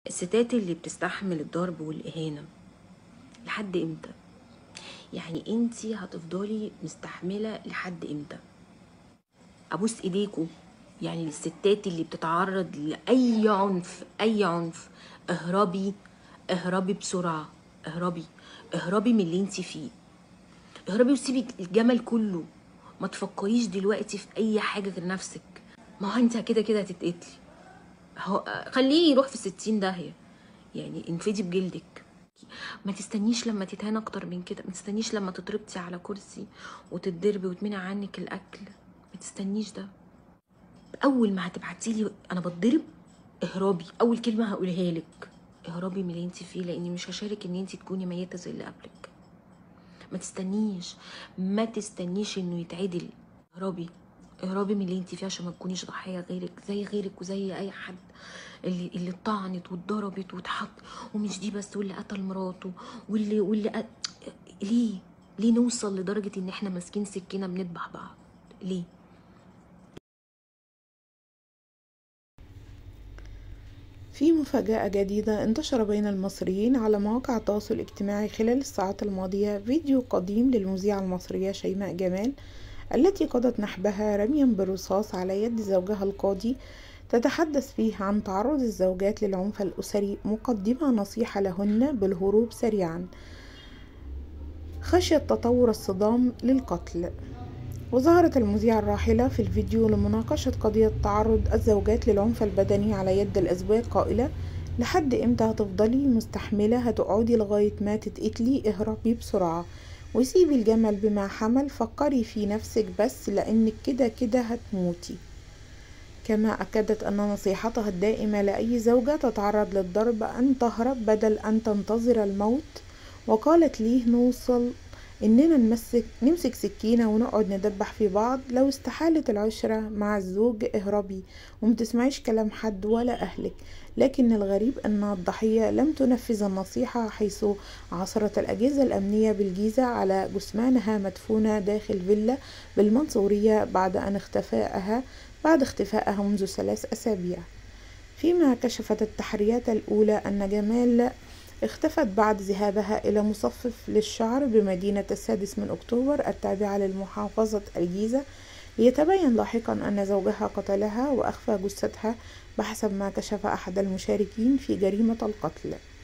الستات اللي بتستحمل الضرب والإهانة لحد امتى يعني انتي هتفضلي مستحملة لحد امتى ابوس ايديكوا يعني للستات اللي بتتعرض لاي عنف اي عنف اهربي اهربي بسرعة اهربي اهربي من اللي انتي فيه اهربي وسيبي الجمل كله ما تفكريش دلوقتي في اي حاجة غير نفسك ما هو انت كده كده هتتقتلي هو خليه يروح في ستين داهية يعني انفدي بجلدك ما تستنيش لما تتهان اكتر من كده ما تستنيش لما تتربطي على كرسي وتتضربي وتمنع عنك الاكل ما تستنيش ده اول ما هتبعتي لي انا بتضرب اهربي اول كلمه هقولها لك اهربي من اللي انت فيه لاني مش هشارك ان انت تكوني ميته زي اللي قبلك ما تستنيش ما تستنيش انه يتعدل اهربي اهربي من اللي انت فيه عشان ما تكونيش ضحيه غيرك زي غيرك وزي اي حد اللي اللي اتطعنت واتضربت واتحط ومش دي بس واللي قتل مراته واللي واللي قت... ليه ليه نوصل لدرجه ان احنا ماسكين سكينه بنذبح بعض ليه في مفاجأة جديدة انتشر بين المصريين على مواقع التواصل الاجتماعي خلال الساعات الماضية فيديو قديم للمذيعة المصرية شيماء جمال التي قضت نحبها رميا بالرصاص على يد زوجها القاضي تتحدث فيه عن تعرض الزوجات للعنف الأسري مقدمة نصيحة لهن بالهروب سريعا خشية تطور الصدام للقتل وظهرت المذيعة الراحلة في الفيديو لمناقشة قضية تعرض الزوجات للعنف البدني على يد الأزواج قائلة لحد امتى هتفضلي مستحملة هتقعدي لغاية ما تتقتلي اهربي بسرعة وسيبي الجمل بما حمل فكري في نفسك بس لانك كده كده هتموتي كما أكدت أن نصيحتها الدائمة لأي زوجة تتعرض للضرب أن تهرب بدل أن تنتظر الموت وقالت ليه نوصل إننا نمسك نمسك سكينة ونقعد ندبح في بعض لو استحالت العشرة مع الزوج اهربي ومتسمعيش كلام حد ولا أهلك لكن الغريب أن الضحية لم تنفذ النصيحة حيث عثرت الأجهزة الأمنية بالجيزة على جثمانها مدفونة داخل فيلا بالمنصورية بعد أن اختفائها بعد اختفائها منذ ثلاث أسابيع فيما كشفت التحريات الأولى أن جمال اختفت بعد ذهابها إلى مصفف للشعر بمدينة السادس من أكتوبر التابعة للمحافظة الجيزة ليتبين لاحقا أن زوجها قتلها وأخفى جثتها بحسب ما كشف أحد المشاركين في جريمة القتل